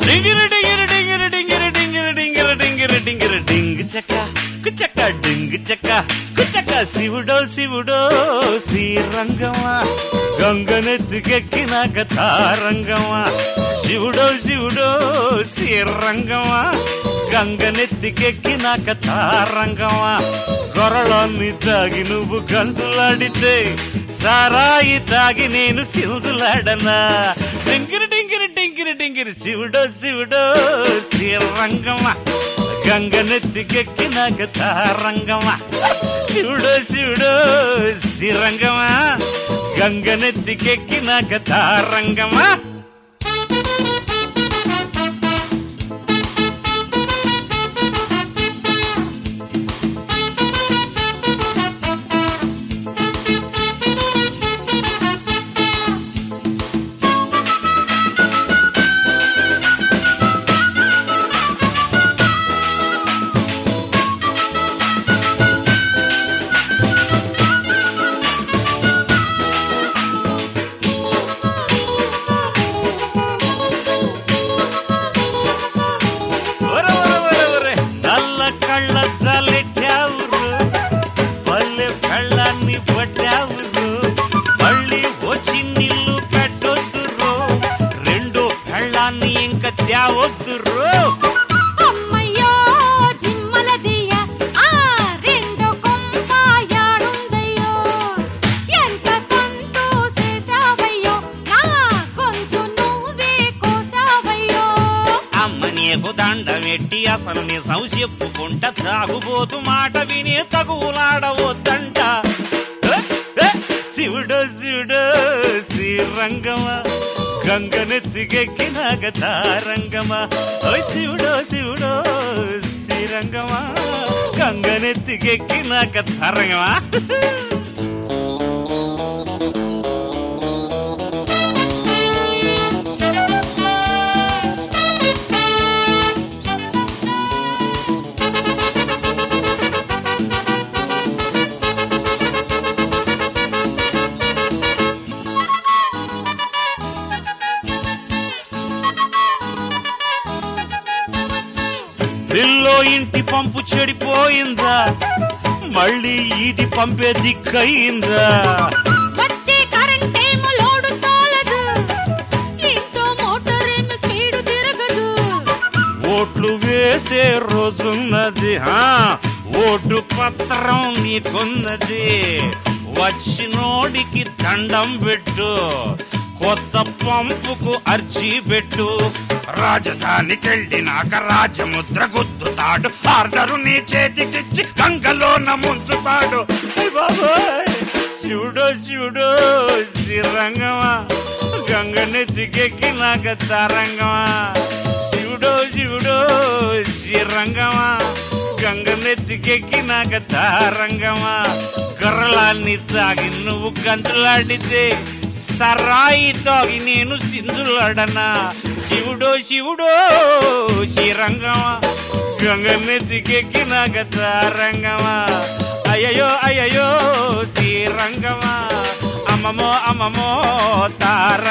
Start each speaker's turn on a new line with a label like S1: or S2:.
S1: డింగిర డింగిర డింగిర డింగిర డింగిర డింగిర డింగిర డింగిర డింగ్ చెక్క కుచక్క డింగ్ చెక్క కుచక్క శివుడో శివుడో శ్రీరంగమా గంగనెత్తికెక్కినాక తారంగమా శివుడో శివుడో శ్రీరంగమా గంగనెత్తికెక్కినాక తారంగమా గొరళాన్ని తాగి నువ్వు గంతులాడితే సారాయి తాగి నేను సింధులాడనా డింగిరి డింగిరి డింగిరి డింగిరి శివుడో శివుడో శ్రీరంగమా గంగనెత్తికెక్కినాక తారంగమా శివుడో శివుడో శ్రీరంగమా గంగనెత్తికెక్కినాక తారంగమా ఒరే, ఒరే, ఒరే, ఒరే, నల్ల కళ్ళద్దాలెట్టావురు పల్లె కళ్ళాన్ని పట్టావురు మళ్ళీ వచ్చి నిల్లు పెట్టొద్దురు రెండో కళ్ళాన్ని ఇంకా తేవద్దురు
S2: అమ్మయ్యో జిమ్మలదియ ఆ రెండో కొంపాయాడుందయ్యో ఎంత తంతు చేసావయ్యో నా గొంతు నువ్వే కోసావయ్యో
S1: అమ్మ నీకు దండం ఎట్టి అసలు నిజం చెప్పుకుంటా తాగుబోతు మాట విని తగులాడవద్దంట ఏ, ఏ, శివుడో శివుడో శ్రీరంగమా గంగనెత్తికెక్కినాక తారంగమా ఓయ్ శివుడో శివుడో శ్రీరంగమా గంగనెత్తికెక్కినాక తరంగమా పిల్లో ఇంటి పంపు చెడిపోయిందా మళ్ళీ ఇది పంపే దిక్కయిందా
S2: వచ్చే కరెంటేమో లోడు చాలదు ఇంట్లో మోటార్ ఏమో స్పీడ్ తిరగదు
S1: ఓట్లు వేసే రోజున్నది హా ఓటు పత్రం నీకున్నది వచ్చినోడికి దండం పెట్టు కొత్త పంపుకు అర్జీ పెట్టు రాజధానికి వెళ్ళినాక రాజముద్ర గుద్దుతాడు ఆర్డరు నీ చేతికిచ్చి గంగలోన ముంచుతాడు అయ్ బాబోయ్ శివుడో శివుడో శ్రీరంగమా గంగనెత్తికెక్కి నాకు తరంగమా శివుడో శివుడో శ్రీరంగమా గంగనెత్తికెక్కి నాకు తారంగమా కర్రలాన్ని తాగి నువ్వు గంతులాడితే సరాయి తాగి నేను సింధులాడనా శివుడో శివుడో శ్రీరంగమా గంగనెత్తికెక్కి నాకు తారంగమా అయ్యయో అయ్యయో శ్రీరంగమా అమ్మమో అమ్మమో తార